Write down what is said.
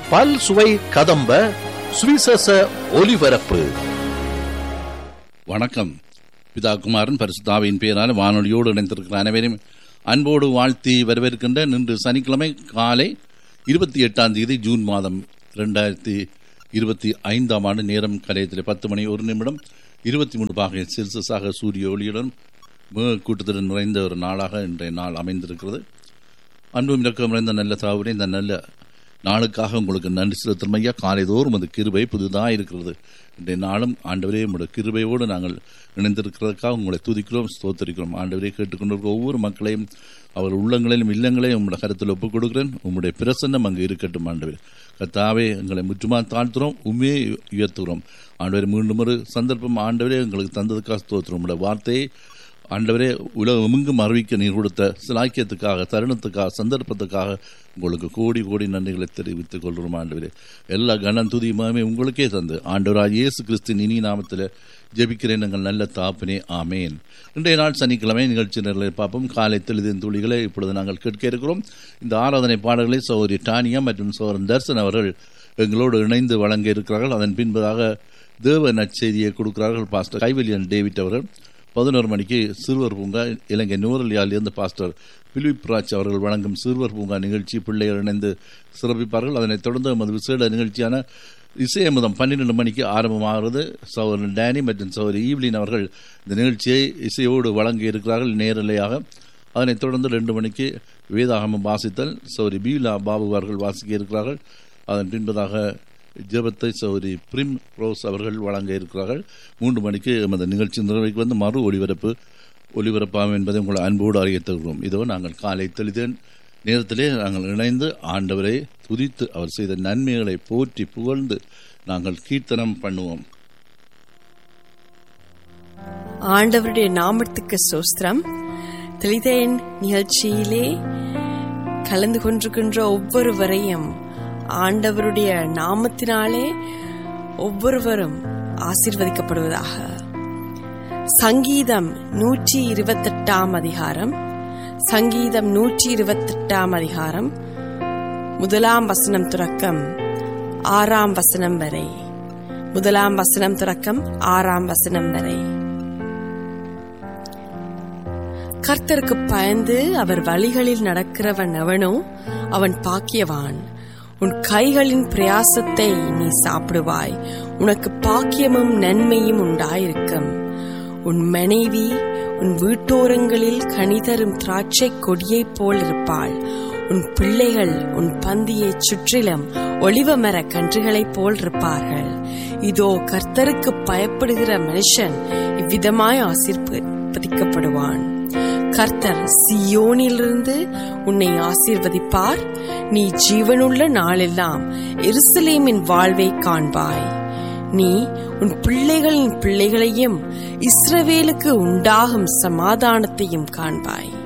பல் சுவை கதம்ப சுவிசேஷ ஒலிபரப்பு வணக்கம் பிதா குமாரன் பரிசுத்தாவின் பெயரால் வானொலியோடு இணைந்திருக்கிற அனைவரையும் அன்போடு வாழ்த்தி வரவேற்கின்ற இன்று சனிக்கிழமை காலை இருபத்தி எட்டாம் தேதி ஜூன் மாதம் இரண்டாயிரத்தி இருபத்தி ஐந்தாம் ஆண்டு நேரம் கலையத்தில் பத்து மணி ஒரு நிமிடம் இருபத்தி மூணு பாகை செல்சியஸாக சூரிய ஒளியுடன் மிக கூட்டத்துடன் நிறைந்த ஒரு நாளாக இன்றைய நாள் அமைந்திருக்கிறது அன்பும் இறக்கம் நிறைந்த நல்ல தாவரே இந்த நல்ல நாளுக்காக உங்களுக்கு நன்றி செலுத்தும் ஐயா காலைதோறும் அது கிருபை புதிதாக இருக்கிறது இன்றைய நாளும் ஆண்டவரே உங்களுடைய கிருபையோடு நாங்கள் இணைந்திருக்கிறதுக்காக உங்களை துதிக்கிறோம் ஸ்தோத்தரிக்கிறோம் ஆண்டவரே கேட்டுக்கொண்டிருக்கிற ஒவ்வொரு மக்களையும் அவர் உள்ளங்களிலும் இல்லங்களையும் உங்களுடைய கருத்தில் ஒப்புக் கொடுக்கிறேன் உங்களுடைய பிரசன்னம் அங்கு இருக்கட்டும் ஆண்டவர் கத்தாவே எங்களை முற்றுமா தாழ்த்துறோம் உண்மையை உயர்த்துகிறோம் ஆண்டவரே மீண்டும் ஒரு சந்தர்ப்பம் ஆண்டவரே எங்களுக்கு தந்ததுக்காக ஸ்தோத்திரம் உங்களுடைய வார்த்தையை ஆண்டவரே உலகமெங்கும் அறிவிக்க நீர் கொடுத்த சிலாக்கியத்துக்காக தருணத்துக்காக சந்தர்ப்பத்துக்காக உங்களுக்கு கோடி கோடி நன்றிகளை தெரிவித்துக் கொள்கிறோம் ஆண்டவரே எல்லா கணம் துதியுமே உங்களுக்கே தந்து ஆண்டவராக இயேசு கிறிஸ்தின் இனி நாமத்தில் ஜெபிக்கிறேன் எங்கள் நல்ல தாப்பினே ஆமேன் இன்றைய நாள் சனிக்கிழமை நிகழ்ச்சி நிரலை பார்ப்போம் காலை தெளிதின் துளிகளை இப்பொழுது நாங்கள் கேட்க இருக்கிறோம் இந்த ஆராதனை பாடல்களை சௌரி டானியா மற்றும் சோரன் தர்சன் அவர்கள் எங்களோடு இணைந்து வழங்க இருக்கிறார்கள் அதன் பின்பதாக தேவ நற்செய்தியை கொடுக்கிறார்கள் பாஸ்டர் கைவல்யன் டேவிட் அவர்கள் பதினோரு மணிக்கு சிறுவர் பூங்கா இலங்கை நூரலியாலிருந்து பாஸ்டர் பிலிப் ராஜ் அவர்கள் வழங்கும் சிறுவர் பூங்கா நிகழ்ச்சி பிள்ளைகள் இணைந்து சிறப்பிப்பார்கள் அதனைத் தொடர்ந்து நமது விசேட நிகழ்ச்சியான இசையமுதம் பன்னிரெண்டு மணிக்கு ஆரம்பமாகிறது சௌரன் டேனி மற்றும் சௌரி ஈவ்லின் அவர்கள் இந்த நிகழ்ச்சியை இசையோடு வழங்கி இருக்கிறார்கள் நேரலையாக அதனைத் தொடர்ந்து ரெண்டு மணிக்கு வேதாகமம் வாசித்தல் சௌரி பீலா பாபு அவர்கள் வாசிக்க இருக்கிறார்கள் அதன் பின்பதாக ஜெபத்தை சௌரி பிரிம் ரோஸ் அவர்கள் வழங்க இருக்கிறார்கள் மூன்று மணிக்கு எமது நிகழ்ச்சி நிறைவுக்கு வந்து மறு ஒளிபரப்பு ஒளிபரப்பாகும் என்பதை உங்களை அன்போடு அறிவித்துகிறோம் இதோ நாங்கள் காலை தெளிதேன் நேரத்திலே நாங்கள் இணைந்து ஆண்டவரை துதித்து அவர் செய்த நன்மைகளை போற்றி புகழ்ந்து நாங்கள் கீர்த்தனம் பண்ணுவோம் ஆண்டவருடைய நாமத்துக்கு சோஸ்திரம் தெளிதேன் நிகழ்ச்சியிலே கலந்து கொண்டிருக்கின்ற ஒவ்வொருவரையும் ஆண்டவருடைய நாமத்தினாலே ஒவ்வொருவரும் ஆசிர்வதிக்கப்படுவதாக சங்கீதம் நூற்றி இருபத்தெட்டாம் அதிகாரம் சங்கீதம் நூற்றி இருபத்தெட்டாம் அதிகாரம் முதலாம் வசனம் துறக்கம் ஆறாம் வசனம் வரை முதலாம் வசனம் துறக்கம் ஆறாம் வசனம் வரை கர்த்தருக்கு பயந்து அவர் வழிகளில் நடக்கிறவன் அவனோ அவன் பாக்கியவான் உன் கைகளின் பிரயாசத்தை நீ சாப்பிடுவாய் உனக்கு பாக்கியமும் நன்மையும் உண்டாயிருக்கும் உன் மனைவி உன் வீட்டோரங்களில் கனிதரும் திராட்சை கொடியைப் போல் இருப்பாள் உன் பிள்ளைகள் உன் பந்தியை சுற்றிலும் ஒளிவ மர கன்றுகளைப் போல் இருப்பார்கள் இதோ கர்த்தருக்கு பயப்படுகிற மனுஷன் இவ்விதமாய் ஆசிர்வதிக்கப்படுவான் கர்த்தர் சியோனிலிருந்து உன்னை ஆசீர்வதிப்பார் நீ ஜீவனுள்ள நாளெல்லாம் எருசலேமின் வாழ்வை காண்பாய் நீ உன் பிள்ளைகளின் பிள்ளைகளையும் இஸ்ரவேலுக்கு உண்டாகும் சமாதானத்தையும் காண்பாய்